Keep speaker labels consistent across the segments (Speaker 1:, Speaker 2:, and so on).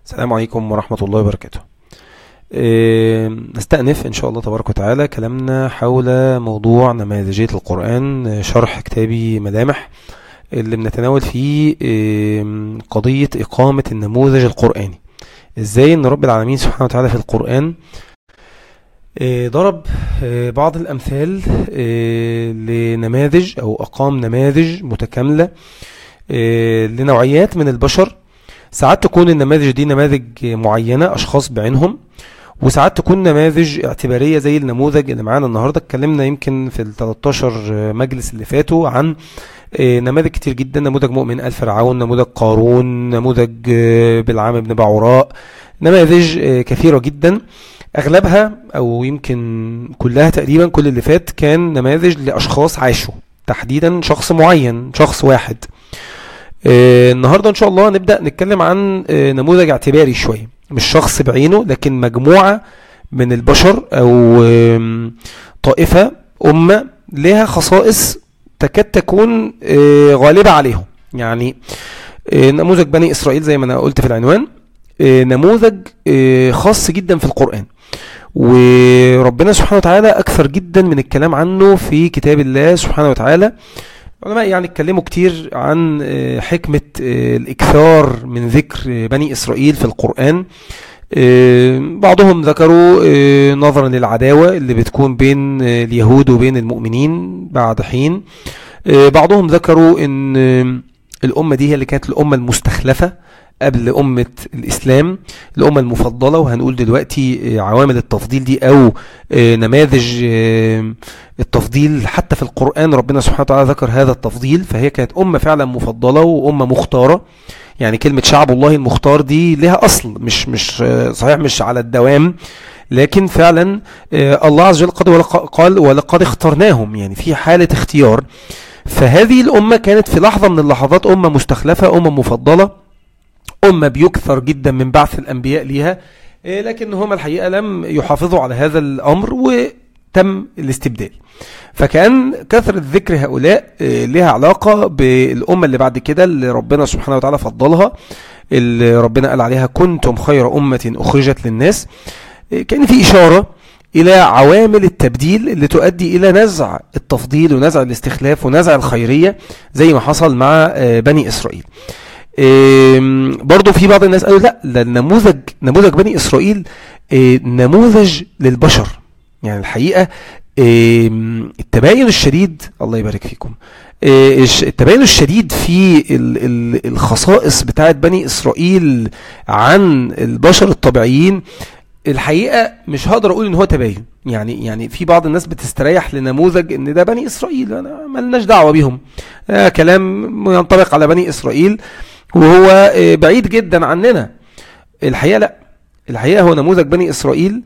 Speaker 1: السلام عليكم ورحمة الله وبركاته آه، نستأنف إن شاء الله تبارك وتعالى كلامنا حول موضوع نماذجية القرآن آه، شرح كتابي ملامح اللي بنتناول فيه آه، قضية إقامة النموذج القرآني إزاي أن رب العالمين سبحانه وتعالى في القرآن آه، ضرب آه، بعض الأمثال آه، لنماذج أو أقام نماذج متكاملة آه، لنوعيات من البشر ساعات تكون النماذج دي نماذج معينة أشخاص بعينهم وساعات تكون نماذج اعتبارية زي النموذج اللي معانا النهاردة اتكلمنا يمكن في ال 13 مجلس اللي فاتوا عن آه، نماذج كتير جدا نموذج مؤمن آل فرعون نموذج قارون نموذج آه، بالعام بن باعوراء نماذج آه، كثيرة جدا أغلبها أو يمكن كلها تقريبا كل اللي فات كان نماذج لأشخاص عاشوا تحديدا شخص معين شخص واحد آه، النهاردة إن شاء الله نبدأ نتكلم عن آه، نموذج اعتباري شوية مش شخص بعينه لكن مجموعة من البشر أو آم، طائفة أمة لها خصائص تكاد تكون آه، غالبة عليهم يعني آه، نموذج بني إسرائيل زي ما أنا قلت في العنوان آه، نموذج آه، خاص جدا في القرآن وربنا سبحانه وتعالى أكثر جدا من الكلام عنه في كتاب الله سبحانه وتعالى العلماء يعني اتكلموا كتير عن آه، حكمة آه، الإكثار من ذكر آه، بني إسرائيل في القرآن آه، بعضهم ذكروا آه، نظرا للعداوة اللي بتكون بين آه، اليهود وبين المؤمنين بعد حين آه، بعضهم ذكروا ان آه، الأمة دي هي اللي كانت الأمة المستخلفة قبل أمة الإسلام الأمة المفضلة وهنقول دلوقتي آه، عوامل التفضيل دي أو آه، نماذج آه، التفضيل حتى في القرآن ربنا سبحانه وتعالى ذكر هذا التفضيل فهي كانت أمة فعلا مفضلة وأمة مختارة يعني كلمة شعب الله المختار دي لها أصل مش مش آه، صحيح مش على الدوام لكن فعلا آه، الله عز وجل قد ولق- قال ولقد اخترناهم يعني في حالة اختيار فهذه الأمة كانت في لحظة من اللحظات أمة مستخلفة أمة مفضلة أمة بيكثر جدا من بعث الأنبياء ليها إيه، لكن هم الحقيقة لم يحافظوا على هذا الأمر وتم الاستبدال فكان كثرة ذكر هؤلاء إيه، لها علاقة بالأمة اللي بعد كده اللي ربنا سبحانه وتعالى فضلها اللي ربنا قال عليها كنتم خير أمة أخرجت للناس إيه، كان في إشارة إلى عوامل التبديل اللي تؤدي إلى نزع التفضيل ونزع الاستخلاف ونزع الخيرية زي ما حصل مع آه، بني إسرائيل آم، برضو في بعض الناس قالوا لا ده النموذج نموذج بني إسرائيل آه، نموذج للبشر يعني الحقيقة آم، التباين الشديد الله يبارك فيكم آه، الش- التباين الشديد في ال- ال- الخصائص بتاعت بني إسرائيل عن البشر الطبيعيين الحقيقة مش هقدر أقول إن هو تباين يعني يعني في بعض الناس بتستريح لنموذج إن ده بني إسرائيل أنا ملناش دعوة بيهم آه كلام ينطبق على بني إسرائيل وهو آه، بعيد جدا عننا الحقيقة لا الحقيقة هو نموذج بني إسرائيل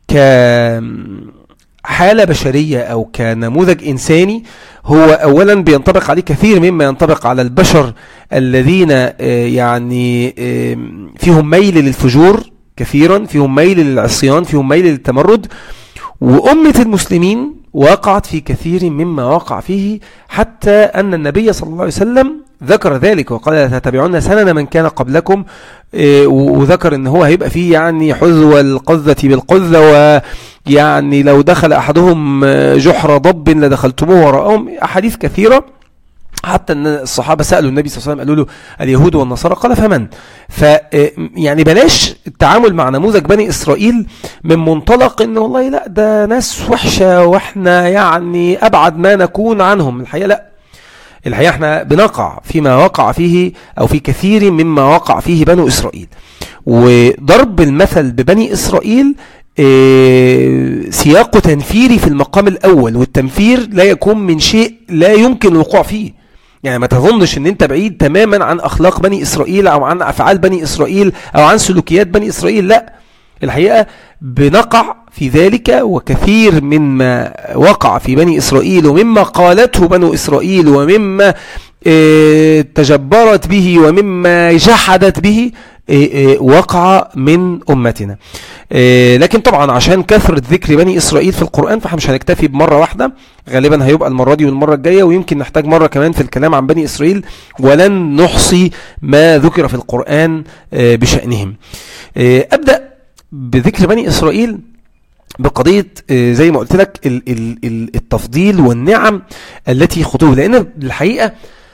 Speaker 1: كحالة بشرية أو كنموذج إنساني هو أولا بينطبق عليه كثير مما ينطبق على البشر الذين آه، يعني آه، فيهم ميل للفجور كثيرا فيهم ميل للعصيان فيهم ميل للتمرد وأمة المسلمين وقعت في كثير مما وقع فيه حتى أن النبي صلى الله عليه وسلم ذكر ذلك وقال لا تتبعون سنن من كان قبلكم إيه، و- وذكر ان هو هيبقى فيه يعني حذو القذة بالقذة ويعني لو دخل احدهم آه، جحر ضب لدخلتموه وراءهم احاديث كثيرة حتى ان الصحابه سالوا النبي صلى الله عليه وسلم قالوا له اليهود والنصارى قال فمن ف آه، يعني بلاش التعامل مع نموذج بني اسرائيل من منطلق ان والله لا ده ناس وحشه واحنا يعني ابعد ما نكون عنهم الحقيقه لا الحقيقه احنا بنقع فيما وقع فيه او في كثير مما وقع فيه بنو اسرائيل وضرب المثل ببني اسرائيل آه، سياقه تنفيري في المقام الاول والتنفير لا يكون من شيء لا يمكن الوقوع فيه يعني ما تظنش ان انت بعيد تماما عن اخلاق بني اسرائيل او عن افعال بني اسرائيل او عن سلوكيات بني اسرائيل لا الحقيقه بنقع في ذلك وكثير مما وقع في بني اسرائيل ومما قالته بنو اسرائيل ومما آه، تجبرت به ومما جحدت به وقع من أمتنا لكن طبعا عشان كثرة ذكر بني إسرائيل في القرآن فاحنا مش هنكتفي بمرة واحدة غالبا هيبقى المرة دي والمرة الجاية ويمكن نحتاج مرة كمان في الكلام عن بني إسرائيل ولن نحصي ما ذكر في القرآن بشأنهم أبدأ بذكر بني إسرائيل بقضية زي ما قلت لك التفضيل والنعم التي خطوه لأن الحقيقة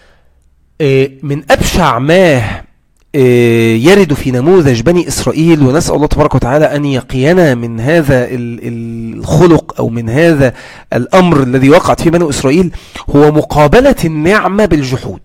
Speaker 1: من أبشع ما يرد في نموذج بني إسرائيل ونسأل الله تبارك وتعالى أن يقينا من هذا الخلق أو من هذا الأمر الذي وقعت فيه بني إسرائيل هو مقابلة النعمة بالجحود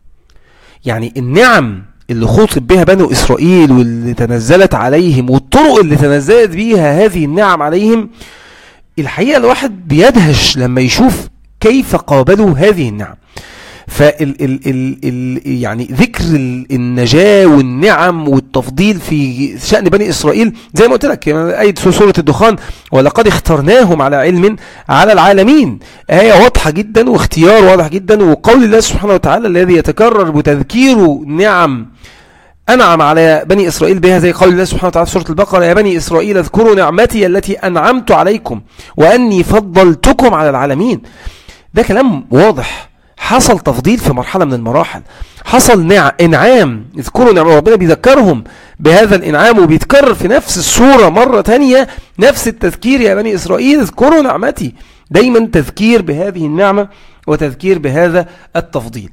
Speaker 1: يعني النعم اللي خطب بها بنو إسرائيل واللي تنزلت عليهم والطرق اللي تنزلت بيها هذه النعم عليهم الحقيقة الواحد بيدهش لما يشوف كيف قابلوا هذه النعم فال ال ال ال يعني ذكر النجاة والنعم والتفضيل في شأن بني إسرائيل زي ما قلت لك آية سورة الدخان ولقد اخترناهم على علم على العالمين آية واضحة جدا واختيار واضح جدا وقول الله سبحانه وتعالى الذي يتكرر بتذكير نعم أنعم على بني إسرائيل بها زي قول الله سبحانه وتعالى في سورة البقرة يا بني إسرائيل اذكروا نعمتي التي أنعمت عليكم وأني فضلتكم على العالمين ده كلام واضح حصل تفضيل في مرحلة من المراحل حصل نع... انعام اذكروا نعم ربنا بيذكرهم بهذا الانعام وبيتكرر في نفس الصورة مرة تانية نفس التذكير يا بني اسرائيل اذكروا نعمتي دايما تذكير بهذه النعمة وتذكير بهذا التفضيل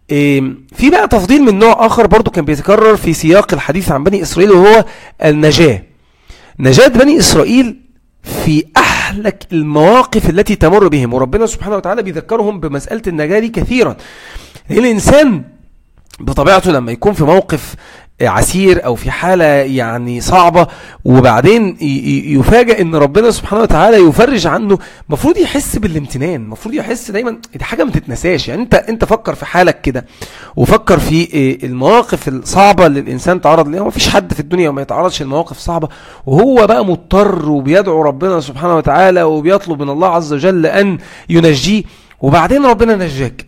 Speaker 1: في بقى تفضيل من نوع آخر برضو كان بيتكرر في سياق الحديث عن بني إسرائيل وهو النجاة نجاة بني إسرائيل في أحلك المواقف التي تمر بهم وربنا سبحانه وتعالى بيذكرهم بمسألة النجاة دي كثيرا الإنسان بطبيعته لما يكون في موقف عسير او في حالة يعني صعبة وبعدين يفاجئ ان ربنا سبحانه وتعالى يفرج عنه مفروض يحس بالامتنان مفروض يحس دايما دي حاجة ما تتنساش يعني انت انت فكر في حالك كده وفكر في المواقف الصعبة اللي الانسان تعرض لها مفيش حد في الدنيا وما يتعرضش لمواقف صعبة وهو بقى مضطر وبيدعو ربنا سبحانه وتعالى وبيطلب من الله عز وجل ان ينجيه وبعدين ربنا نجاك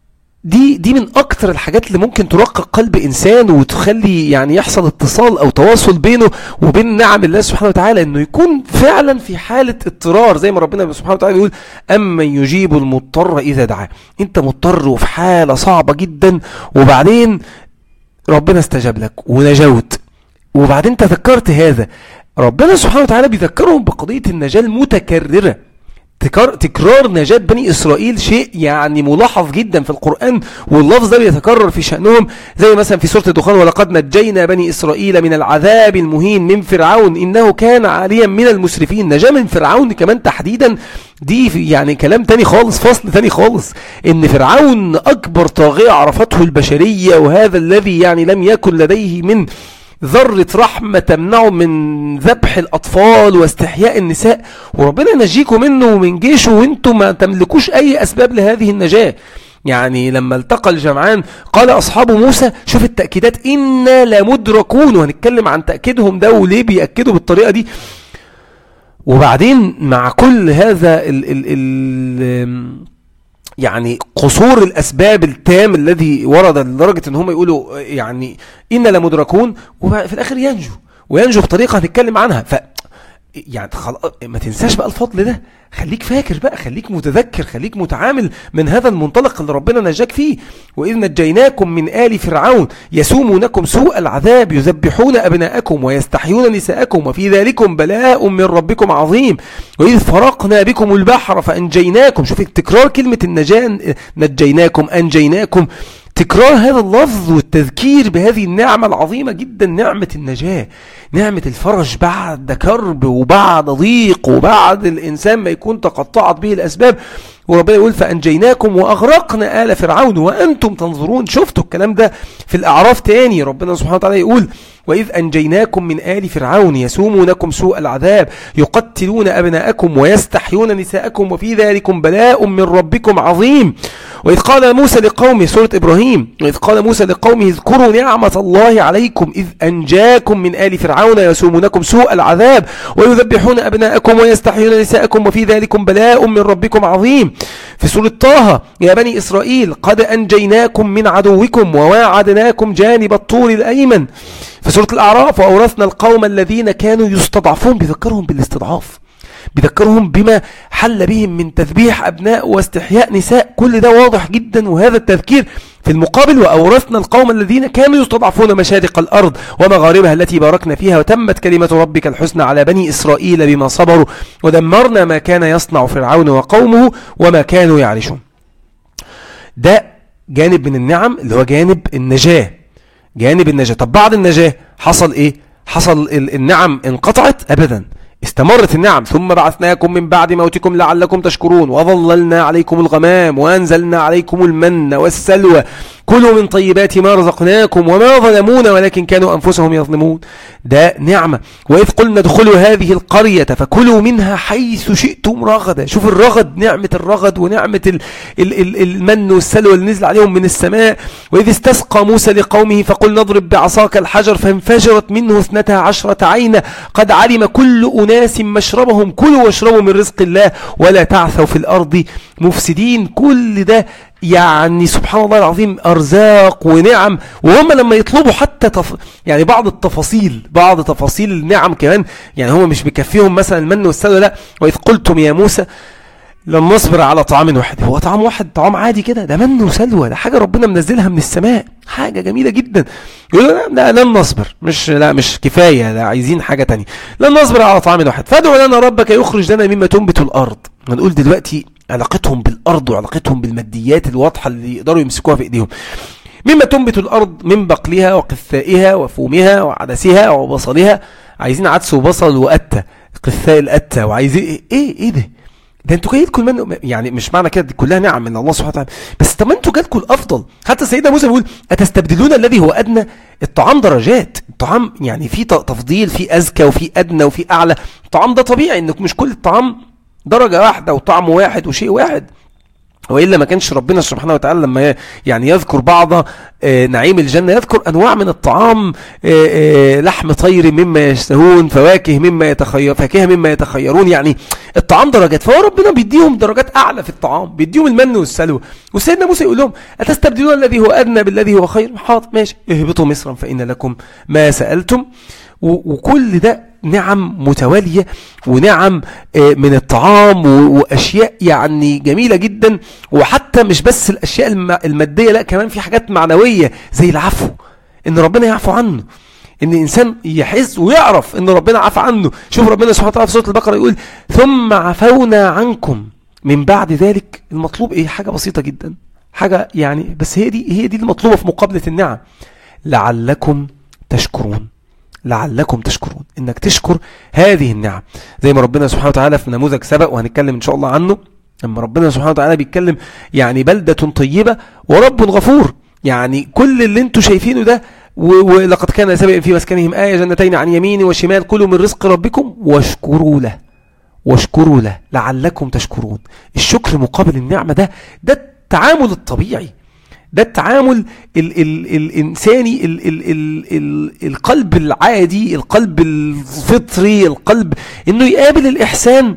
Speaker 1: دي دي من اكتر الحاجات اللي ممكن ترقق قلب انسان وتخلي يعني يحصل اتصال او تواصل بينه وبين نعم الله سبحانه وتعالى انه يكون فعلا في حالة اضطرار زي ما ربنا سبحانه وتعالى يقول اما يجيب المضطر اذا دعاه انت مضطر وفي حالة صعبة جدا وبعدين ربنا استجاب لك ونجوت وبعدين تذكرت هذا ربنا سبحانه وتعالى بيذكرهم بقضية النجاة المتكررة تكرار نجاة بني إسرائيل شيء يعني ملاحظ جدا في القرآن واللفظ ده بيتكرر في شأنهم زي مثلا في سورة الدخان ولقد نجينا بني إسرائيل من العذاب المهين من فرعون إنه كان عاليا من المسرفين نجاة من فرعون كمان تحديدا دي يعني كلام تاني خالص فصل تاني خالص ان فرعون اكبر طاغية عرفته البشرية وهذا الذي يعني لم يكن لديه من ذرة رحمة تمنعه من ذبح الأطفال واستحياء النساء وربنا ينجيكم منه ومن جيشه وانتم ما تملكوش أي أسباب لهذه النجاة يعني لما التقى الجمعان قال أصحاب موسى شوف التأكيدات إنا لمدركون وهنتكلم عن تأكيدهم ده وليه بيأكدوا بالطريقة دي وبعدين مع كل هذا ال ال ال يعني قصور الأسباب التام الذي ورد لدرجة ان هم يقولوا يعني إنا لمدركون وفي الآخر ينجو وينجو بطريقة هنتكلم عنها ف يعني ما تنساش بقى الفضل ده خليك فاكر بقى خليك متذكر خليك متعامل من هذا المنطلق اللي ربنا نجاك فيه وإذ نجيناكم من آل فرعون يسومونكم سوء العذاب يذبحون أبناءكم ويستحيون نساءكم وفي ذلكم بلاء من ربكم عظيم وإذ فرقنا بكم البحر فأنجيناكم شوف تكرار كلمة النجاة نجيناكم أنجيناكم تكرار هذا اللفظ والتذكير بهذه النعمة العظيمة جدا نعمة النجاة نعمة الفرج بعد كرب وبعد ضيق وبعد الإنسان ما يكون تقطعت به الأسباب وربنا يقول فأنجيناكم وأغرقنا آل فرعون وأنتم تنظرون شفتوا الكلام ده في الأعراف تاني ربنا سبحانه وتعالى يقول وإذ أنجيناكم من آل فرعون يسومونكم سوء العذاب يقتلون أبناءكم ويستحيون نساءكم وفي ذلكم بلاء من ربكم عظيم وإذ قال موسى لقومه سورة إبراهيم وإذ قال موسى لقومه اذكروا نعمة الله عليكم إذ أنجاكم من آل فرعون يسومونكم سوء العذاب ويذبحون أبناءكم ويستحيون نساءكم وفي ذلكم بلاء من ربكم عظيم في سورة طه يا بني إسرائيل قد أنجيناكم من عدوكم وواعدناكم جانب الطور الأيمن في سورة الأعراف وأورثنا القوم الذين كانوا يستضعفون بذكرهم بالاستضعاف بيذكرهم بما حل بهم من تذبيح أبناء واستحياء نساء كل ده واضح جدا وهذا التذكير في المقابل وأورثنا القوم الذين كانوا يستضعفون مشارق الأرض ومغاربها التي باركنا فيها وتمت كلمة ربك الحسنى على بني إسرائيل بما صبروا ودمرنا ما كان يصنع فرعون وقومه وما كانوا يعرشون ده جانب من النعم اللي هو جانب النجاة جانب النجاة طب بعد النجاة حصل ايه حصل النعم انقطعت ابدا استمرت النعم ثم بعثناكم من بعد موتكم لعلكم تشكرون وظللنا عليكم الغمام وأنزلنا عليكم المن والسلوى كلوا من طيبات ما رزقناكم وما ظلمونا ولكن كانوا أنفسهم يظلمون ده نعمة وإذ قلنا ادخلوا هذه القرية فكلوا منها حيث شئتم رغدا شوف الرغد نعمة الرغد ونعمة ال ال ال المن والسلوى اللي نزل عليهم من السماء وإذ استسقى موسى لقومه فقل نضرب بعصاك الحجر فانفجرت منه اثنتا عشرة عينة قد علم كل أناس مشربهم كلوا واشربوا من رزق الله ولا تعثوا في الأرض مفسدين كل ده يعني سبحان الله العظيم أرزاق ونعم وهم لما يطلبوا حتى تف... يعني بعض التفاصيل بعض تفاصيل النعم كمان يعني هم مش بيكفيهم مثلا المن والسلوى لا وإذ قلتم يا موسى لن نصبر على طعام واحد هو طعام واحد طعام عادي كده ده من وسلوى ده حاجة ربنا منزلها من السماء حاجة جميلة جدا يقولوا لا لن نصبر مش لا مش كفاية لا عايزين حاجة تانية لن نصبر على طعام واحد فادعوا لنا ربك يخرج لنا مما تنبت الأرض هنقول دلوقتي علاقتهم بالأرض وعلاقتهم بالماديات الواضحة اللي يقدروا يمسكوها في إيديهم مما تنبت الأرض من بقلها وقثائها وفومها وعدسها وبصلها عايزين عدس وبصل وقتة قثاء القتة وعايزين ايه ايه, إيه ده ده انتوا جاي لكم من يعني مش معنى كده دي كلها نعم من الله سبحانه وتعالى بس طب ما انتوا جالكم الافضل حتى سيدنا موسى بيقول اتستبدلون الذي هو ادنى الطعام درجات الطعام يعني في تفضيل في اذكى وفي ادنى وفي اعلى الطعام ده طبيعي انك مش كل الطعام درجة واحدة وطعم واحد وشيء واحد وإلا ما كانش ربنا سبحانه وتعالى لما يعني يذكر بعض آه، نعيم الجنة يذكر أنواع من الطعام آه، آه، لحم طير مما يشتهون فواكه مما يتخير فاكهة مما يتخيرون يعني الطعام درجات فهو ربنا بيديهم درجات أعلى في الطعام بيديهم المن والسلوى وسيدنا موسى يقول لهم أتستبدلون الذي هو أدنى بالذي هو خير حاضر ماشي اهبطوا مصرا فإن لكم ما سألتم وكل ده نعم متوالية ونعم آه، من الطعام وأشياء يعني جميلة جدا وحتى مش بس الأشياء المادية لا كمان في حاجات معنوية زي العفو إن ربنا يعفو عنه ان الانسان يحس ويعرف ان ربنا عفى عنه شوف ربنا سبحانه وتعالى في سوره البقره يقول ثم عفونا عنكم من بعد ذلك المطلوب ايه حاجه بسيطه جدا حاجه يعني بس هي دي هي دي المطلوبه في مقابله النعم لعلكم تشكرون لعلكم تشكرون انك تشكر هذه النعم زي ما ربنا سبحانه وتعالى في نموذج سبق وهنتكلم ان شاء الله عنه لما ربنا سبحانه وتعالى بيتكلم يعني بلدة طيبة ورب غفور يعني كل اللي انتوا شايفينه ده ولقد كان سبق في مسكنهم آية جنتين عن يمين وشمال كلوا من رزق ربكم واشكروا له واشكروا له لعلكم تشكرون الشكر مقابل النعمة ده ده التعامل الطبيعي ده التعامل ال ال الإنساني ال ال ال ال القلب العادي القلب الفطري القلب إنه يقابل الإحسان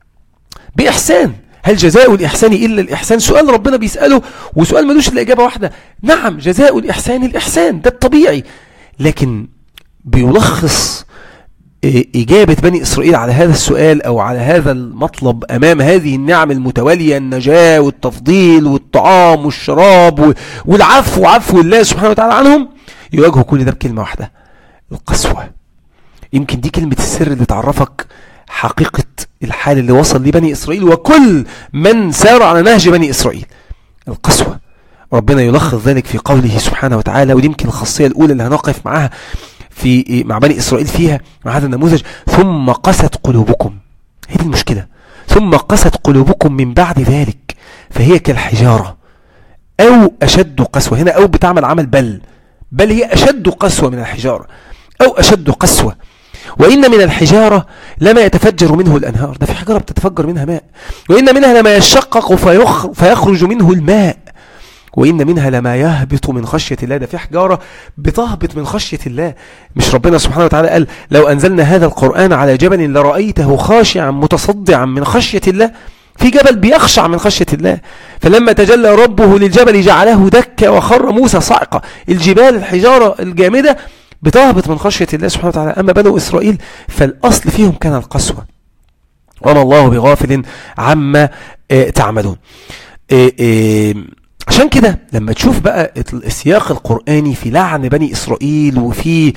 Speaker 1: بإحسان هل جزاء الإحسان إلا الإحسان سؤال ربنا بيسأله وسؤال ملوش إلا إجابة واحدة نعم جزاء الإحسان الإحسان ده الطبيعي لكن بيلخص إجابة بني إسرائيل على هذا السؤال أو على هذا المطلب أمام هذه النعم المتوالية النجاة والتفضيل والطعام والشراب والعفو وعفو الله سبحانه وتعالى عنهم يواجهوا كل ده بكلمة واحدة القسوة يمكن دي كلمة السر اللي تعرفك حقيقة الحال اللي وصل لبني إسرائيل وكل من سار على نهج بني إسرائيل القسوة ربنا يلخص ذلك في قوله سبحانه وتعالى ودي يمكن الخاصية الأولى اللي هنقف معاها في مع بني إسرائيل فيها مع هذا النموذج ثم قست قلوبكم هي دي المشكلة ثم قست قلوبكم من بعد ذلك فهي كالحجارة أو أشد قسوة هنا أو بتعمل عمل بل بل هي أشد قسوة من الحجارة أو أشد قسوة وإن من الحجارة لما يتفجر منه الأنهار ده في حجارة بتتفجر منها ماء وإن منها لما يشقق فيخرج منه الماء وإن منها لما يهبط من خشية الله ده في حجارة بتهبط من خشية الله مش ربنا سبحانه وتعالى قال لو أنزلنا هذا القرآن على جبل لرأيته خاشعا متصدعا من خشية الله في جبل بيخشع من خشية الله فلما تجلى ربه للجبل جعله دكا وخر موسى صعقة الجبال الحجارة الجامدة بتهبط من خشية الله سبحانه وتعالى أما بنو إسرائيل فالأصل فيهم كان القسوة وما الله بغافل عما آه، تعملون آه، آه، عشان كده لما تشوف بقى السياق القرآني في لعن بني إسرائيل وفي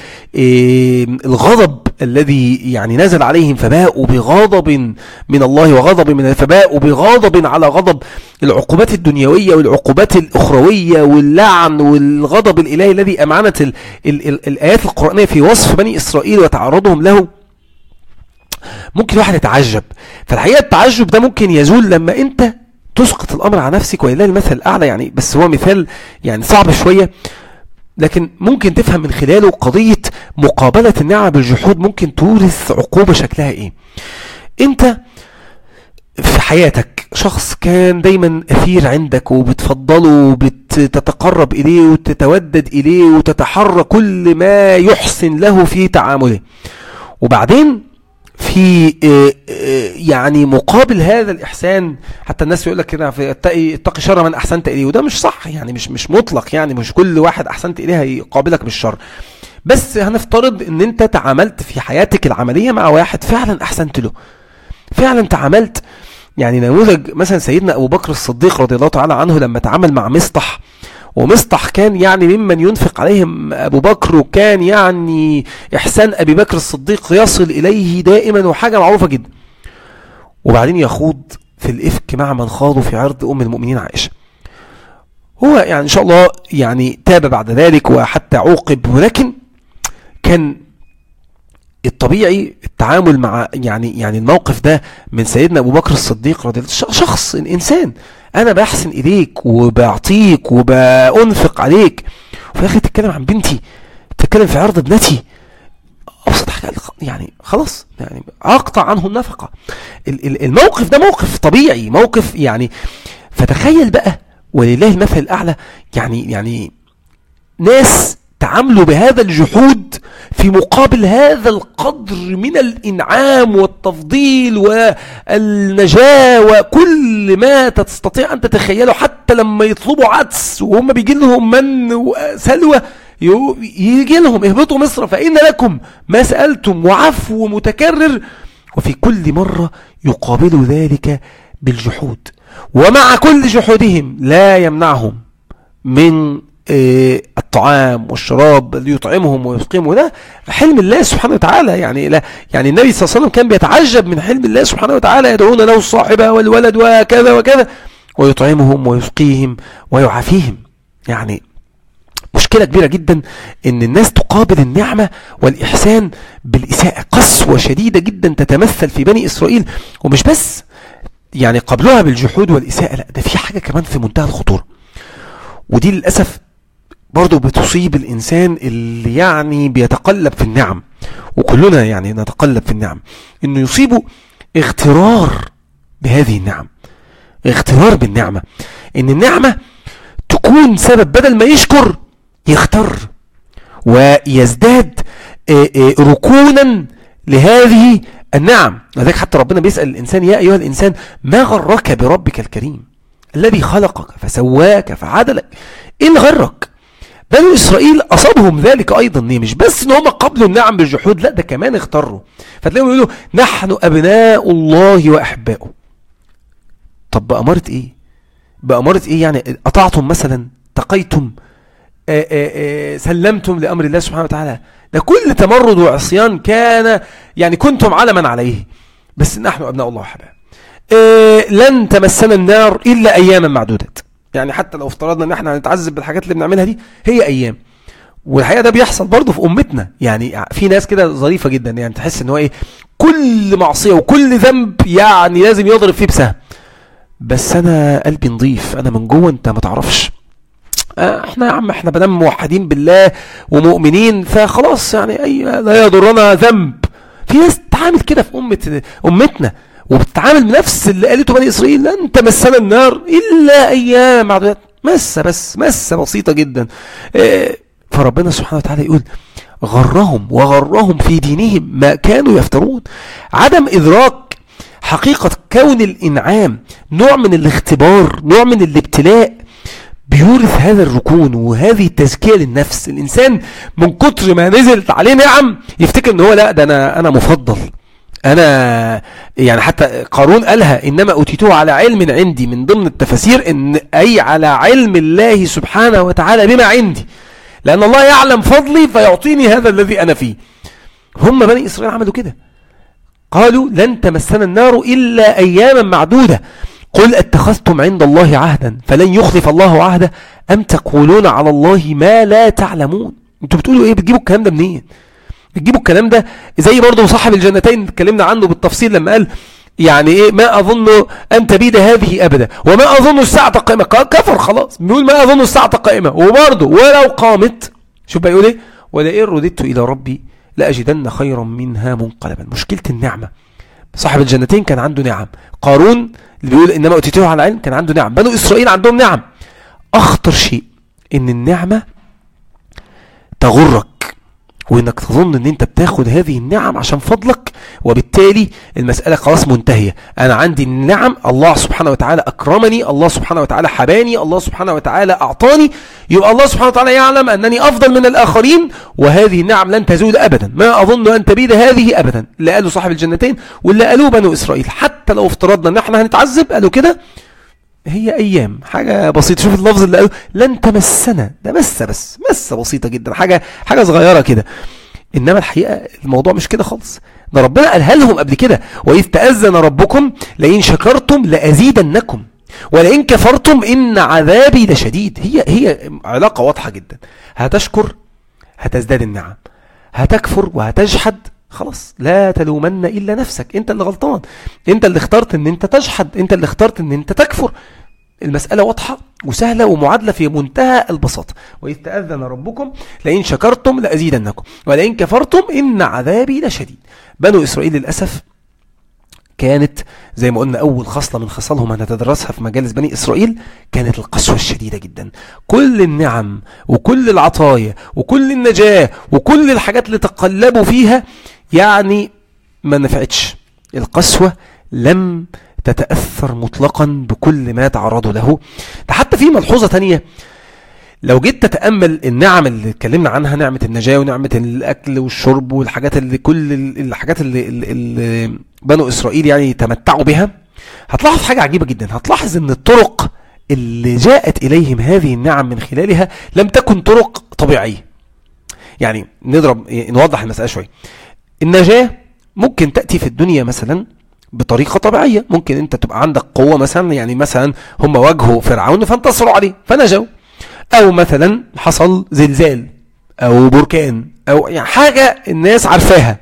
Speaker 1: الغضب الذي يعني نزل عليهم فباءوا بغضب من الله وغضب من فباءوا بغضب على غضب العقوبات الدنيوية والعقوبات الأخروية واللعن والغضب الإلهي الذي أمعنت ال ال ال الآيات القرآنية في وصف بني إسرائيل وتعرضهم له ممكن واحد يتعجب فالحقيقة التعجب ده ممكن يزول لما أنت تسقط الأمر على نفسك ولله المثل الأعلى يعني بس هو مثال يعني صعب شوية لكن ممكن تفهم من خلاله قضية مقابلة النعم بالجحود ممكن تورث عقوبة شكلها ايه انت في حياتك شخص كان دايما أثير عندك وبتفضله وبتتقرب إليه وتتودد إليه وتتحرى كل ما يحسن له في تعامله وبعدين في آه، آه، يعني مقابل هذا الإحسان حتى الناس يقول لك كده في اتقي اتقي شر من أحسنت إليه وده مش صح يعني مش مش مطلق يعني مش كل واحد أحسنت إليه هيقابلك بالشر بس هنفترض ان انت تعاملت في حياتك العملية مع واحد فعلا أحسنت له فعلا تعاملت يعني نموذج مثلا سيدنا أبو بكر الصديق رضي الله تعالى عنه لما تعامل مع مصطح ومصطح كان يعني ممن ينفق عليهم أبو بكر وكان يعني إحسان أبي بكر الصديق يصل إليه دائما وحاجة معروفة جدا وبعدين يخوض في الإفك مع من خاضوا في عرض أم المؤمنين عائشة هو يعني إن شاء الله يعني تاب بعد ذلك وحتى عوقب ولكن كان الطبيعي التعامل مع يعني يعني الموقف ده من سيدنا ابو بكر الصديق رضي الله شخص انسان انا بحسن اليك وبعطيك وبانفق عليك وفي الاخر تتكلم عن بنتي تتكلم في عرض ابنتي ابسط حاجه يعني خلاص يعني اقطع عنه النفقه الموقف ده موقف طبيعي موقف يعني فتخيل بقى ولله المثل الاعلى يعني يعني ناس تعاملوا بهذا الجحود في مقابل هذا القدر من الإنعام والتفضيل والنجاة وكل ما تستطيع أن تتخيله حتى لما يطلبوا عدس وهم بيجي لهم من وسلوى يجي لهم اهبطوا مصر فإن لكم ما سألتم وعفو متكرر وفي كل مرة يقابل ذلك بالجحود ومع كل جحودهم لا يمنعهم من إيه، الطعام والشراب اللي يطعمهم ويسقيهم وده حلم الله سبحانه وتعالى يعني لا يعني النبي صلى الله عليه وسلم كان بيتعجب من حلم الله سبحانه وتعالى يدعون له الصاحبة والولد وكذا وكذا ويطعمهم ويسقيهم ويعافيهم يعني مشكلة كبيرة جدا ان الناس تقابل النعمة والإحسان بالإساءة قسوة شديدة جدا تتمثل في بني إسرائيل ومش بس يعني قبلها بالجحود والإساءة لا ده في حاجة كمان في منتهى الخطورة ودي للأسف برضو بتصيب الإنسان اللي يعني بيتقلب في النعم وكلنا يعني نتقلب في النعم إنه يصيبه اغترار بهذه النعم اغترار بالنعمة إن النعمة تكون سبب بدل ما يشكر يختر ويزداد آه، آه، ركونا لهذه النعم لذلك حتى ربنا بيسأل الإنسان يا أيها الإنسان ما غرك بربك الكريم الذي خلقك فسواك فعدلك إيه اللي غرك بنو إسرائيل أصابهم ذلك أيضا مش بس إن هم قبلوا النعم بالجحود لا ده كمان اختروا فتلاقيهم يقولوا نحن أبناء الله وأحباؤه طب بأمارة إيه بأمارة إيه يعني قطعتم مثلا تقيتم آآ آآ سلمتم لأمر الله سبحانه وتعالى ده كل تمرد وعصيان كان يعني كنتم على من عليه بس نحن أبناء الله وأحباؤه لن تمسنا النار إلا أياما معدودات يعني حتى لو افترضنا ان احنا هنتعذب بالحاجات اللي بنعملها دي هي ايام والحقيقه ده بيحصل برضه في امتنا يعني في ناس كده ظريفه جدا يعني تحس ان هو ايه كل معصيه وكل ذنب يعني لازم يضرب فيه بسهم بس انا قلبي نظيف انا من جوه انت ما تعرفش آه، احنا يا عم احنا بنام موحدين بالله ومؤمنين فخلاص يعني اي لا يضرنا ذنب في ناس تعامل كده في امه امتنا وبتتعامل بنفس اللي قالته بني إسرائيل لن تمسنا النار إلا أيام معدودات مسة بس مسة بسيطة جدا إيه، فربنا سبحانه وتعالى يقول غرهم وغرهم في دينهم ما كانوا يفترون عدم إدراك حقيقة كون الإنعام نوع من الاختبار نوع من الابتلاء بيورث هذا الركون وهذه التزكية للنفس الإنسان من كتر ما نزلت عليه نعم يفتكر ان هو لا ده أنا, أنا مفضل أنا يعني حتى قارون قالها إنما أوتيته على علم عندي من ضمن التفاسير إن أي على علم الله سبحانه وتعالى بما عندي لأن الله يعلم فضلي فيعطيني هذا الذي أنا فيه هم بني إسرائيل عملوا كده قالوا لن تمسنا النار إلا أياما معدودة قل اتخذتم عند الله عهدا فلن يخلف الله عهده أم تقولون على الله ما لا تعلمون انتوا بتقولوا ايه بتجيبوا الكلام ده منين بتجيبوا الكلام ده زي برضه صاحب الجنتين اتكلمنا عنه بالتفصيل لما قال يعني ايه ما اظن ان تبيد هذه ابدا وما اظن الساعه قائمه كفر خلاص بيقول ما اظن الساعه قائمه وبرضه ولو قامت شوف بقى يقول ايه ولئن رددت الى ربي لاجدن خيرا منها منقلبا مشكله النعمه صاحب الجنتين كان عنده نعم قارون اللي بيقول انما اوتيته على علم كان عنده نعم بنو اسرائيل عندهم نعم اخطر شيء ان النعمه تغرك وانك تظن ان انت بتاخد هذه النعم عشان فضلك وبالتالي المسألة خلاص منتهية انا عندي النعم الله سبحانه وتعالى اكرمني الله سبحانه وتعالى حباني الله سبحانه وتعالى اعطاني يبقى الله سبحانه وتعالى يعلم انني افضل من الاخرين وهذه النعم لن تزول ابدا ما اظن ان تبيد هذه ابدا اللي قالوا صاحب الجنتين واللي قالوه بنو اسرائيل حتى لو افترضنا ان احنا هنتعذب قالوا كده هي ايام حاجه بسيطه شوف اللفظ اللي قاله لن تمسنا ده مسه بس مسه بسيطه جدا حاجه حاجه صغيره كده انما الحقيقه الموضوع مش كده خالص ده ربنا قالها لهم قبل كده واذ تاذن ربكم لئن شكرتم لازيدنكم ولئن كفرتم ان عذابي لشديد هي هي علاقه واضحه جدا هتشكر هتزداد النعم هتكفر وهتجحد خلاص لا تلومن الا نفسك انت اللي غلطان انت اللي اخترت ان انت تجحد انت اللي اخترت ان انت تكفر المسألة واضحة وسهلة ومعادلة في منتهى البساطة وإذ تأذن ربكم لئن شكرتم لأزيدنكم ولئن كفرتم إن عذابي لشديد بنو إسرائيل للأسف كانت زي ما قلنا أول خصلة من خصالهم هنتدرسها في مجالس بني إسرائيل كانت القسوة الشديدة جدا كل النعم وكل العطايا وكل النجاة وكل الحاجات اللي تقلبوا فيها يعني ما نفعتش القسوة لم تتأثر مطلقا بكل ما تعرضوا له ده حتى في ملحوظة تانية لو جيت تتأمل النعم اللي اتكلمنا عنها نعمة النجاة ونعمة الأكل والشرب والحاجات اللي كل الحاجات اللي, اللي بنو إسرائيل يعني تمتعوا بها هتلاحظ حاجة عجيبة جدا هتلاحظ ان الطرق اللي جاءت إليهم هذه النعم من خلالها لم تكن طرق طبيعية يعني نضرب نوضح المسألة شوية النجاة ممكن تأتي في الدنيا مثلا بطريقة طبيعية ممكن انت تبقى عندك قوة مثلا يعني مثلا هم واجهوا فرعون فانتصروا عليه فنجوا او مثلا حصل زلزال او بركان او يعني حاجة الناس عارفاها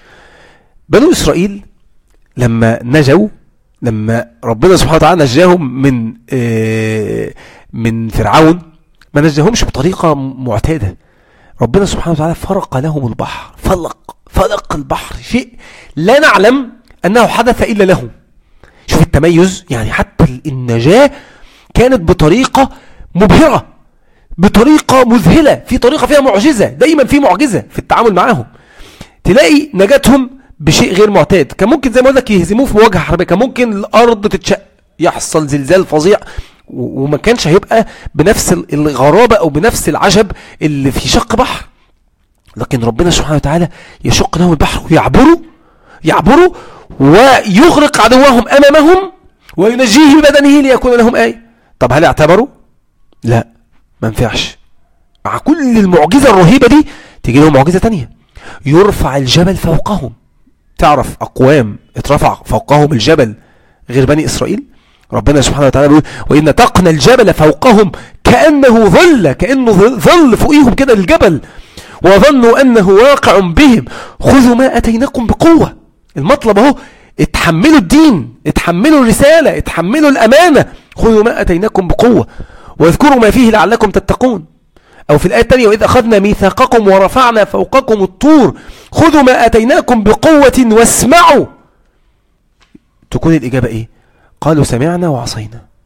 Speaker 1: بنو اسرائيل لما نجوا لما ربنا سبحانه وتعالى نجاهم من آه من فرعون ما نجاهمش بطريقة معتادة ربنا سبحانه وتعالى فرق لهم البحر فلق فلق البحر شيء لا نعلم أنه حدث إلا له شوف التميز يعني حتى النجاة كانت بطريقة مبهرة بطريقة مذهلة في طريقة فيها معجزة دايما في معجزة في التعامل معاهم تلاقي نجاتهم بشيء غير معتاد كان ممكن زي ما لك يهزموه في مواجهة حربية كان ممكن الأرض تتشق يحصل زلزال فظيع وما كانش هيبقى بنفس الغرابة أو بنفس العجب اللي في شق بحر لكن ربنا سبحانه وتعالى يشق لهم البحر ويعبروا يعبروا ويغرق عدوهم أمامهم وينجيه ببدنه ليكون لهم آية طب هل اعتبروا؟ لا ما ينفعش مع كل المعجزة الرهيبة دي تيجي لهم معجزة تانية يرفع الجبل فوقهم تعرف أقوام اترفع فوقهم الجبل غير بني إسرائيل ربنا سبحانه وتعالى بيقول وإن نتقنا الجبل فوقهم كأنه ظل كأنه ظل فوقيهم كده الجبل وظنوا أنه واقع بهم خذوا ما أتيناكم بقوة المطلب اهو اتحملوا الدين اتحملوا الرسالة اتحملوا الأمانة خذوا ما أتيناكم بقوة واذكروا ما فيه لعلكم تتقون أو في الآية الثانية وإذ أخذنا ميثاقكم ورفعنا فوقكم الطور خذوا ما أتيناكم بقوة واسمعوا تكون الإجابة إيه قالوا سمعنا وعصينا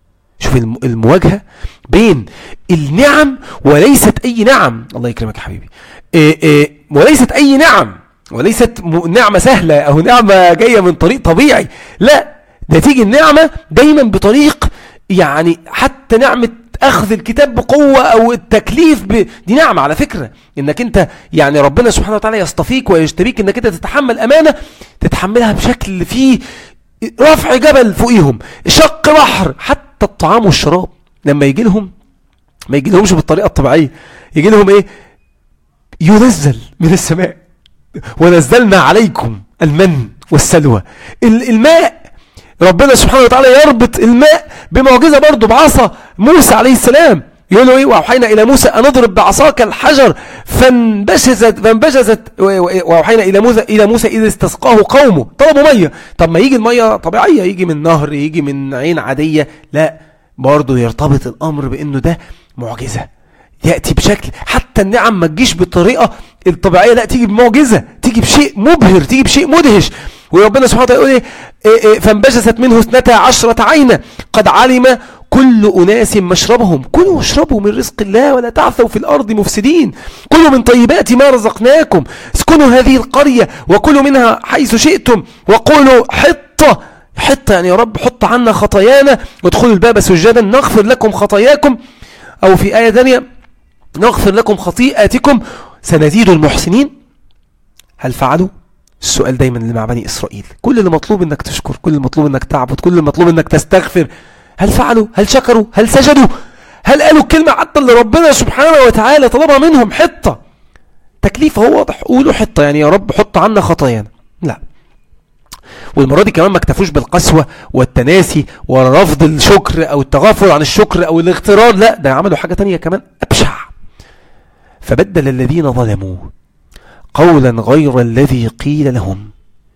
Speaker 1: شوف المواجهة بين النعم وليست أي نعم الله يكرمك يا حبيبي إيه إيه وليست أي نعم وليست نعمة سهلة أو نعمة جاية من طريق طبيعي لا ده تيجي النعمة دايما بطريق يعني حتى نعمة أخذ الكتاب بقوة أو التكليف ب... دي نعمة على فكرة إنك أنت يعني ربنا سبحانه وتعالى يصطفيك ويجتبيك إنك أنت تتحمل أمانة تتحملها بشكل فيه رفع جبل فوقيهم شق بحر حتى الطعام والشراب لما يجي لهم ما يجي لهمش بالطريقة الطبيعية يجي لهم إيه ينزل من السماء ونزلنا عليكم المن والسلوى الماء ربنا سبحانه وتعالى يربط الماء بمعجزة برضه بعصا موسى عليه السلام يقول له ايه واوحينا الى موسى ان اضرب بعصاك الحجر فانبجزت فانبجزت واوحينا الى موسى الى موسى اذا استسقاه قومه طلبوا ميه طب ما يجي الميه طبيعيه يجي من نهر يجي من عين عاديه لا برضه يرتبط الامر بانه ده معجزه ياتي بشكل حتى النعم ما تجيش بالطريقه الطبيعيه لا تيجي بمعجزه تيجي بشيء مبهر تيجي بشيء مدهش وربنا سبحانه وتعالى يقول ايه, إيه, إيه فانبجست منه اثنتا عشرة عينا قد علم كل أناس مشربهم كلوا واشربوا من رزق الله ولا تعثوا في الأرض مفسدين كلوا من طيبات ما رزقناكم اسكنوا هذه القرية وكلوا منها حيث شئتم وقولوا حطة حطة يعني يا رب حط عنا خطايانا وادخلوا الباب سجدا نغفر لكم خطاياكم أو في آية ثانية نغفر لكم خطيئاتكم سنزيد المحسنين هل فعلوا السؤال دايما اللي مع بني إسرائيل كل اللي مطلوب انك تشكر كل اللي مطلوب انك تعبد كل اللي مطلوب انك تستغفر هل فعلوا هل شكروا هل سجدوا هل قالوا الكلمة حتى اللي ربنا سبحانه وتعالى طلبها منهم حطة تكليف هو واضح قولوا حطة يعني يا رب حط عنا خطايانا لا والمرة دي كمان ما اكتفوش بالقسوة والتناسي ورفض الشكر او التغافل عن الشكر او الاغترار لا ده عملوا حاجة تانية كمان ابشع فبدل الذين ظلموا قولا غير الذي قيل لهم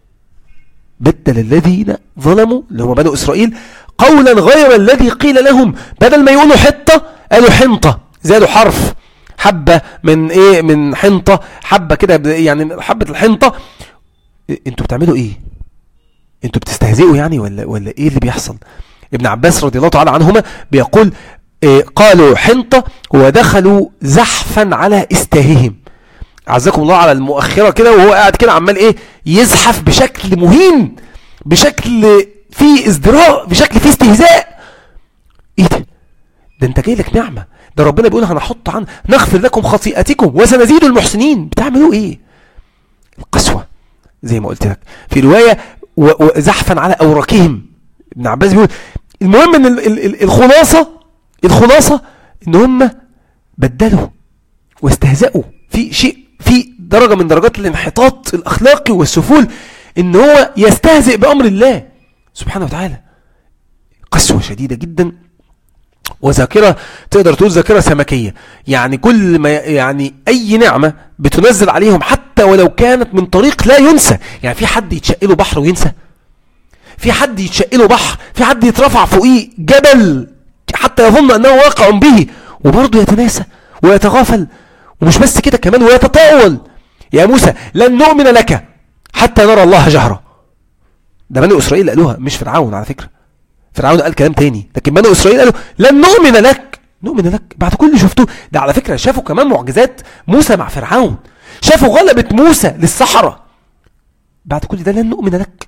Speaker 1: بدل الذين ظلموا اللي هم بنو إسرائيل قولا غير الذي قيل لهم بدل ما يقولوا حطة قالوا حنطة زادوا حرف حبة من ايه من حنطة حبة كده يعني حبة الحنطة انتوا بتعملوا ايه انتوا بتستهزئوا يعني ولا ولا ايه اللي بيحصل ابن عباس رضي الله تعالى عنهما بيقول إيه قالوا حنطة ودخلوا زحفا على استاههم عزكم الله على المؤخرة كده وهو قاعد كده عمال ايه يزحف بشكل مهين بشكل فيه ازدراء بشكل فيه استهزاء ايه ده ده انت جاي لك نعمة ده ربنا بيقول هنحط عن نغفر لكم خطيئتكم وسنزيد المحسنين بتعملوا ايه القسوة زي ما قلت لك في رواية وزحفا على اوراقهم ابن عباس بيقول المهم ان الخلاصة الخلاصة ان هم بدلوا واستهزأوا في شيء في درجة من درجات الانحطاط الأخلاقي والسفول ان هو يستهزئ بأمر الله سبحانه وتعالى قسوة شديدة جدا وذاكرة تقدر تقول ذاكرة سمكية يعني كل ما يعني أي نعمة بتنزل عليهم حتى ولو كانت من طريق لا ينسى يعني في حد يتشقله بحر وينسى في حد يتشقله بحر في حد يترفع فوقيه جبل حتى يظن أنه واقع به وبرضه يتناسى ويتغافل ومش بس كده كمان ويتطاول يا موسى لن نؤمن لك حتى نرى الله جهرة ده بني إسرائيل قالوها مش فرعون على فكرة فرعون قال كلام تاني لكن بني إسرائيل قالوا لن نؤمن لك نؤمن لك بعد كل اللي شفتوه ده على فكرة شافوا كمان معجزات موسى مع فرعون شافوا غلبة موسى للصحراء بعد كل ده لن نؤمن لك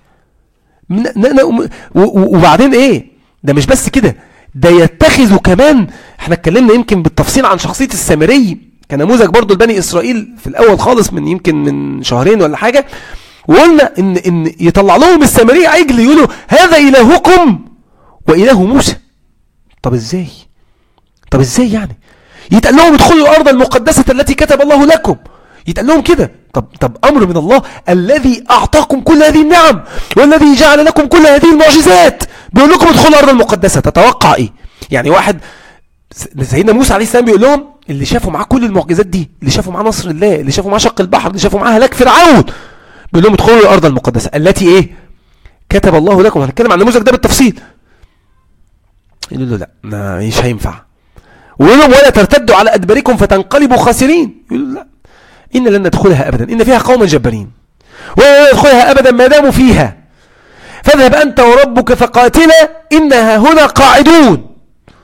Speaker 1: وبعدين ايه ده مش بس كده ده يتخذوا كمان احنا اتكلمنا يمكن بالتفصيل عن شخصية السامري كنموذج برضو لبني اسرائيل في الاول خالص من يمكن من شهرين ولا حاجة وقلنا ان ان يطلع لهم السامري عجل يقولوا هذا الهكم واله موسى طب ازاي طب ازاي يعني يتقال لهم ادخلوا الارض المقدسة التي كتب الله لكم يتقال لهم كده طب طب امر من الله الذي اعطاكم كل هذه النعم والذي جعل لكم كل هذه المعجزات بيقول لكم ادخلوا الارض المقدسه تتوقع ايه يعني واحد سيدنا موسى عليه السلام بيقول لهم اللي شافوا معاه كل المعجزات دي اللي شافوا معاه نصر الله اللي شافوا معاه شق البحر اللي شافوا معاه هلاك فرعون بيقول لهم ادخلوا الارض المقدسه التي ايه كتب الله لكم هنتكلم عن النموذج ده بالتفصيل يقول له لا ما مش هينفع ويقول لهم ولا ترتدوا على ادباركم فتنقلبوا خاسرين يقول له لا إن لن ندخلها أبدا إن فيها قوما جبارين ولا ندخلها أبدا ما داموا فيها فاذهب أنت وربك فقاتلا إنها هنا قاعدون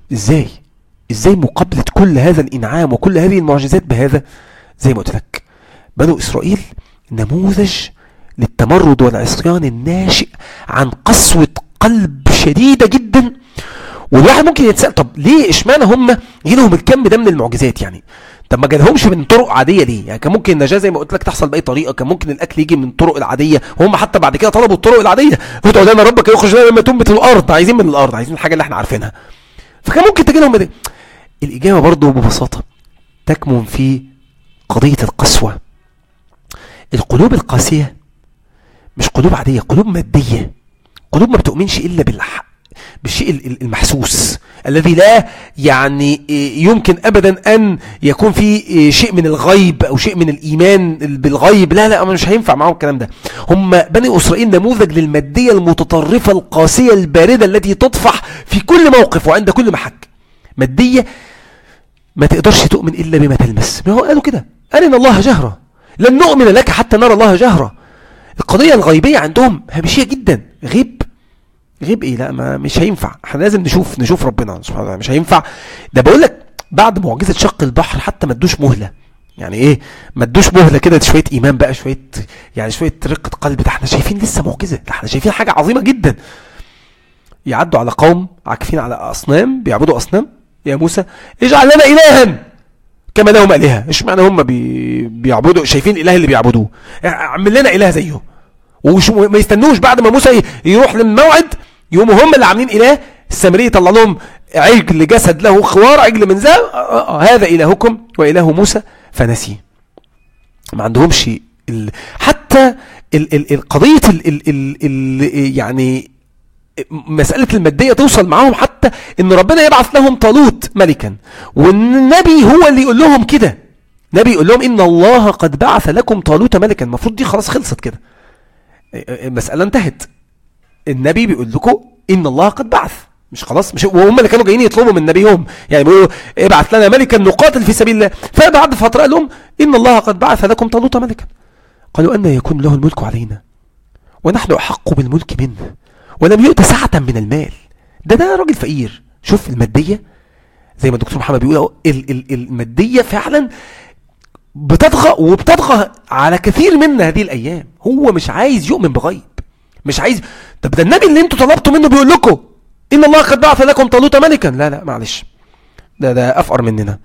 Speaker 1: ازاي ازاي مقابلة كل هذا الانعام وكل هذه المعجزات بهذا زي ما قلت لك بنو اسرائيل نموذج للتمرد والعصيان الناشئ عن قسوة قلب شديدة جدا والواحد ممكن يتسأل طب ليه اشمعنى هم جيلهم الكم ده من المعجزات يعني طب ما جالهمش من طرق عاديه ليه يعني كان ممكن النجاه زي ما قلت لك تحصل باي طريقه كان ممكن الاكل يجي من الطرق العاديه وهم حتى بعد كده طلبوا الطرق العاديه ادعوا لنا ربك يخرج لنا لما تنبت الارض عايزين من الارض عايزين الحاجه اللي احنا عارفينها فكان ممكن تجي لهم دي. الاجابه برضه ببساطه تكمن في قضيه القسوه القلوب القاسيه مش قلوب عاديه قلوب ماديه قلوب ما بتؤمنش الا بالحق بالشيء المحسوس الذي لا يعني يمكن ابدا ان يكون في شيء من الغيب او شيء من الايمان بالغيب لا لا مش هينفع معاهم الكلام ده هم بني اسرائيل نموذج للماديه المتطرفه القاسيه البارده التي تطفح في كل موقف وعند كل محك ماديه ما تقدرش تؤمن الا بما تلمس ما هو قالوا كده ارنا الله جهرة لن نؤمن لك حتى نرى الله جهرة القضيه الغيبيه عندهم هامشيه جدا غيب غيب ايه لا ما مش هينفع احنا لازم نشوف نشوف ربنا سبحانه وتعالى مش هينفع ده بقول لك بعد معجزه شق البحر حتى ما ادوش مهله يعني ايه ما ادوش مهله كده شويه ايمان بقى شويه يعني شويه رقه قلب ده احنا شايفين لسه معجزه ده احنا شايفين حاجه عظيمه جدا يعدوا على قوم عاكفين على اصنام بيعبدوا اصنام يا موسى اجعل لنا الها كما لهم الهه ايش معنى هم بي... بيعبدوا شايفين الاله اللي بيعبدوه اعمل لنا اله زيه وما يستنوش بعد ما موسى يروح للموعد يقوموا هم اللي عاملين اله السامري يطلع لهم عجل جسد له خوار عجل من ذهب آه، آه، هذا الهكم واله موسى فنسي ما عندهمش ال... حتى ال... ال... القضيه ال... ال... ال... ال... يعني مسألة المادية توصل معاهم حتى ان ربنا يبعث لهم طالوت ملكا والنبي هو اللي يقول لهم كده نبي يقول لهم ان الله قد بعث لكم طالوت ملكا المفروض دي خلاص خلصت كده المسألة انتهت النبي بيقول لكم ان الله قد بعث مش خلاص مش وهم اللي كانوا جايين يطلبوا من نبيهم يعني بيقولوا ابعث لنا ملكا نقاتل في سبيل الله فبعد فتره قال لهم ان الله قد بعث لكم طالوت ملكا قالوا ان يكون له الملك علينا ونحن احق بالملك منه ولم يؤت سعه من المال ده ده راجل فقير شوف الماديه زي ما الدكتور محمد بيقول الماديه فعلا بتطغى وبتطغى على كثير من هذه الايام هو مش عايز يؤمن بغيب مش عايز طب ده النبي اللي انتوا طلبتوا منه بيقول لكم ان الله قد بعث لكم طالوت ملكا لا لا معلش ده ده افقر مننا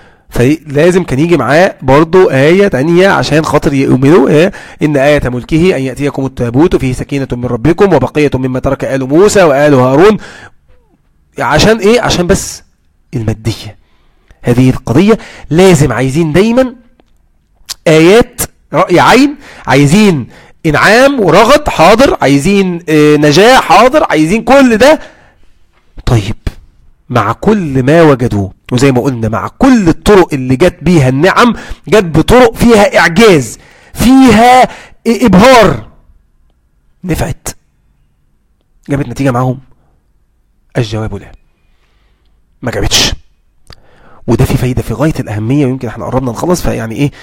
Speaker 1: فلازم كان يجي معاه برضه آية تانية عشان خاطر يؤمنوا إيه إن آية ملكه أن يأتيكم التابوت فيه سكينة من ربكم وبقية مما ترك آل موسى وآل هارون عشان إيه عشان بس المادية هذه القضية لازم عايزين دايما آيات رأي عين عايزين انعام ورغد حاضر عايزين آه، نجاح حاضر عايزين كل ده طيب مع كل ما وجدوه وزي ما قلنا مع كل الطرق اللي جت بيها النعم جت بطرق فيها اعجاز فيها ابهار نفعت جابت نتيجة معاهم الجواب لا ما جابتش وده في فايدة في غاية الأهمية ويمكن احنا قربنا نخلص فيعني ايه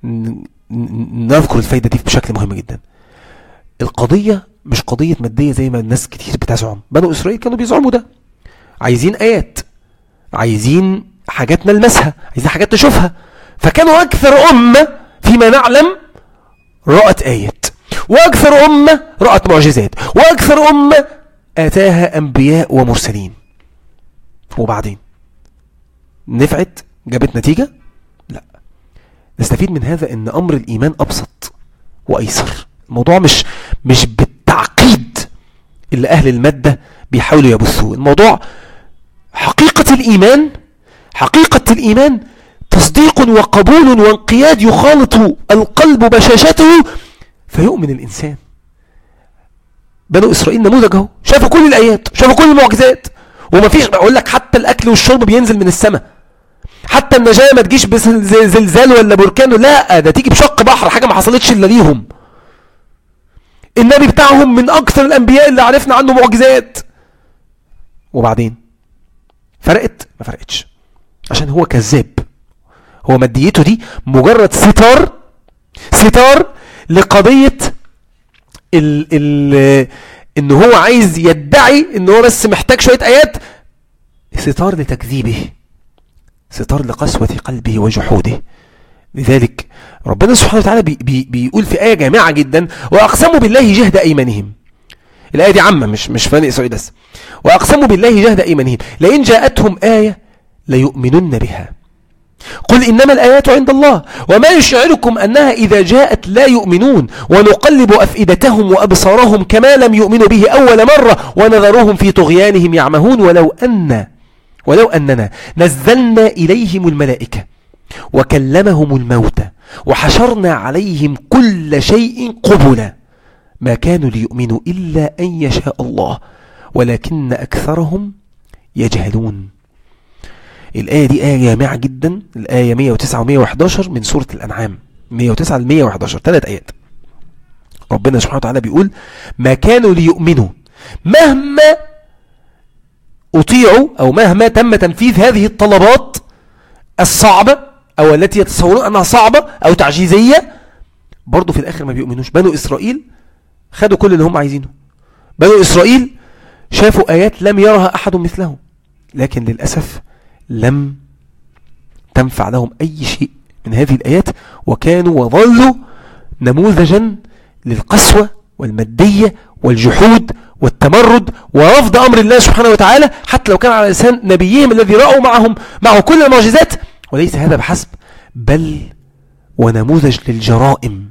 Speaker 1: نذكر الفايدة دي بشكل مهم جدا القضية مش قضية مادية زي ما الناس كتير بتزعم بنو إسرائيل كانوا بيزعموا ده عايزين آيات عايزين حاجات نلمسها عايزين حاجات نشوفها فكانوا أكثر أمة فيما نعلم رأت آيات وأكثر أمة رأت معجزات وأكثر أمة آتاها أنبياء ومرسلين وبعدين نفعت جابت نتيجة لا نستفيد من هذا ان امر الايمان ابسط وايسر الموضوع مش مش بالتعقيد اللي اهل المادة بيحاولوا يبثوه الموضوع حقيقة الايمان حقيقة الايمان تصديق وقبول وانقياد يخالط القلب بشاشته فيؤمن الانسان بنو اسرائيل نموذج اهو شافوا كل الايات شافوا كل المعجزات ومفيش بقول لك حتى الاكل والشرب بينزل من السماء حتى النجاة ما تجيش بزلزال ولا بركان لا ده تيجي بشق بحر حاجة ما حصلتش الا ليهم النبي بتاعهم من اكثر الانبياء اللي عرفنا عنه معجزات وبعدين فرقت ما فرقتش عشان هو كذاب هو ماديته دي مجرد ستار ستار لقضية ال ال ان هو عايز يدعي ان هو بس محتاج شوية ايات ستار لتكذيبه ستار لقسوة قلبه وجحوده لذلك ربنا سبحانه وتعالى بي بي بيقول في آية جامعة جدا وأقسموا بالله جهد أيمانهم الآية دي عامة مش مش فاني إسرائيل بس وأقسموا بالله جهد أيمانهم لئن جاءتهم آية ليؤمنن بها قل إنما الآيات عند الله وما يشعركم أنها إذا جاءت لا يؤمنون ونقلب أفئدتهم وأبصارهم كما لم يؤمنوا به أول مرة ونذرهم في طغيانهم يعمهون ولو أن ولو أننا نزلنا إليهم الملائكة وكلمهم الموتى وحشرنا عليهم كل شيء قبلا ما كانوا ليؤمنوا إلا أن يشاء الله ولكن أكثرهم يجهلون الآية دي آية جامعة جدا الآية 109 و 111 من سورة الأنعام 109 ل 111 ثلاث آيات ربنا سبحانه وتعالى بيقول ما كانوا ليؤمنوا مهما أطيعوا أو مهما تم تنفيذ هذه الطلبات الصعبة أو التي يتصورون أنها صعبة أو تعجيزية برضو في الآخر ما بيؤمنوش بنو إسرائيل خدوا كل اللي هم عايزينه بنو إسرائيل شافوا آيات لم يرها أحد مثلهم لكن للأسف لم تنفع لهم أي شيء من هذه الآيات وكانوا وظلوا نموذجا للقسوة والمادية والجحود والتمرد ورفض أمر الله سبحانه وتعالى حتى لو كان على لسان نبيهم الذي رأوا معهم معه كل المعجزات وليس هذا بحسب بل ونموذج للجرائم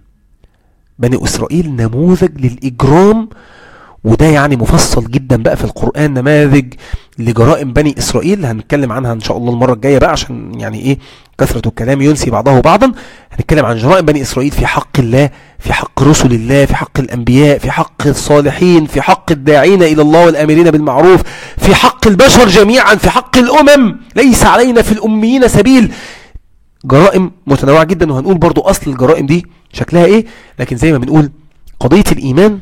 Speaker 1: بني إسرائيل نموذج للإجرام وده يعني مفصل جدا بقى في القرآن نماذج لجرائم بني إسرائيل هنتكلم عنها إن شاء الله المرة الجاية بقى عشان يعني إيه كثرة الكلام ينسي بعضه بعضا هنتكلم عن جرائم بني إسرائيل في حق الله في حق رسل الله في حق الأنبياء في حق الصالحين في حق الداعين إلى الله والآمرين بالمعروف في حق البشر جميعا في حق الأمم ليس علينا في الأميين سبيل جرائم متنوعة جدا وهنقول برضو أصل الجرائم دي شكلها إيه لكن زي ما بنقول قضية الإيمان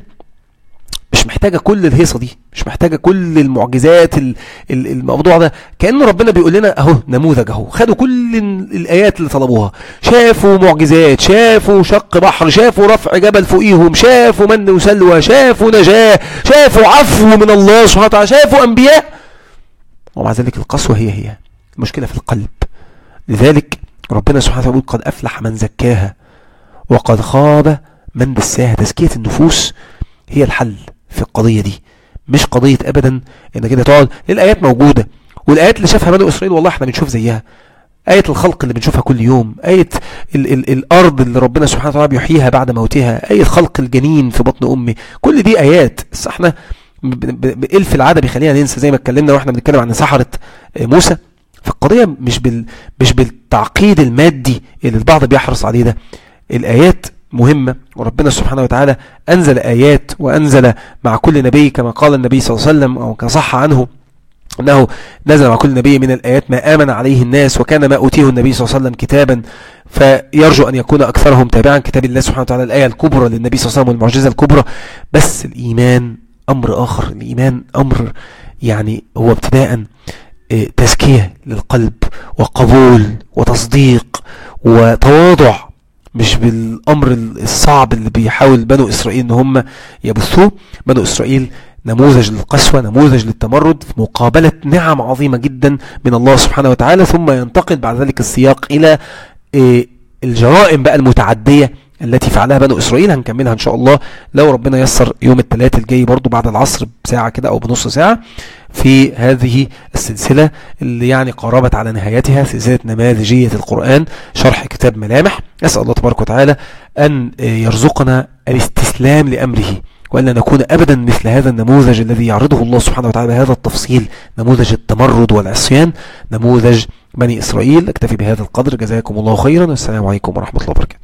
Speaker 1: مش محتاجة كل الهيصة دي مش محتاجة كل المعجزات الموضوع ده كأن ربنا بيقول لنا اهو نموذج اهو خدوا كل الآيات اللي طلبوها شافوا معجزات شافوا شق بحر شافوا رفع جبل فوقيهم شافوا من وسلوى شافوا نجاة شافوا عفو من الله سبحانه وتعالى شافوا أنبياء ومع ذلك القسوة هي هي المشكلة في القلب لذلك ربنا سبحانه وتعالى يقول قد أفلح من زكاها وقد خاب من دساها تزكية النفوس هي الحل في القضية دي مش قضية ابدا ان كده تقعد الايات موجودة والايات اللي شافها بنو اسرائيل والله احنا بنشوف زيها آية الخلق اللي بنشوفها كل يوم آية ال ال الأرض اللي ربنا سبحانه وتعالى بيحييها بعد موتها آية خلق الجنين في بطن أمي كل دي آيات بس احنا بإلف العادة بيخلينا ننسى زي ما اتكلمنا واحنا بنتكلم عن سحرة موسى فالقضية مش بال مش بالتعقيد المادي اللي البعض بيحرص عليه ده الآيات مهمة وربنا سبحانه وتعالى أنزل آيات وأنزل مع كل نبي كما قال النبي صلى الله عليه وسلم أو كصح عنه أنه نزل مع كل نبي من الآيات ما آمن عليه الناس وكان ما أوتيه النبي صلى الله عليه وسلم كتابا فيرجو أن يكون أكثرهم تابعا كتاب الله سبحانه وتعالى الآية الكبرى للنبي صلى الله عليه وسلم والمعجزة الكبرى بس الإيمان أمر آخر الإيمان أمر يعني هو ابتداء تزكية للقلب وقبول وتصديق وتواضع مش بالامر الصعب اللي بيحاول بنو اسرائيل ان هم يبثوه بنو اسرائيل نموذج للقسوة نموذج للتمرد في مقابلة نعم عظيمة جدا من الله سبحانه وتعالى ثم ينتقل بعد ذلك السياق إلى الجرائم بقى المتعدية التي فعلها بنو إسرائيل هنكملها إن شاء الله لو ربنا يسر يوم الثلاث الجاي برضو بعد العصر بساعة كده أو بنص ساعة في هذه السلسلة اللي يعني قربت على نهايتها سلسلة نماذجية القرآن شرح كتاب ملامح أسأل الله تبارك وتعالى أن يرزقنا الاستسلام لأمره وأن نكون أبدا مثل هذا النموذج الذي يعرضه الله سبحانه وتعالى بهذا التفصيل نموذج التمرد والعصيان نموذج بني إسرائيل أكتفي بهذا القدر جزاكم الله خيرا والسلام عليكم ورحمة الله وبركاته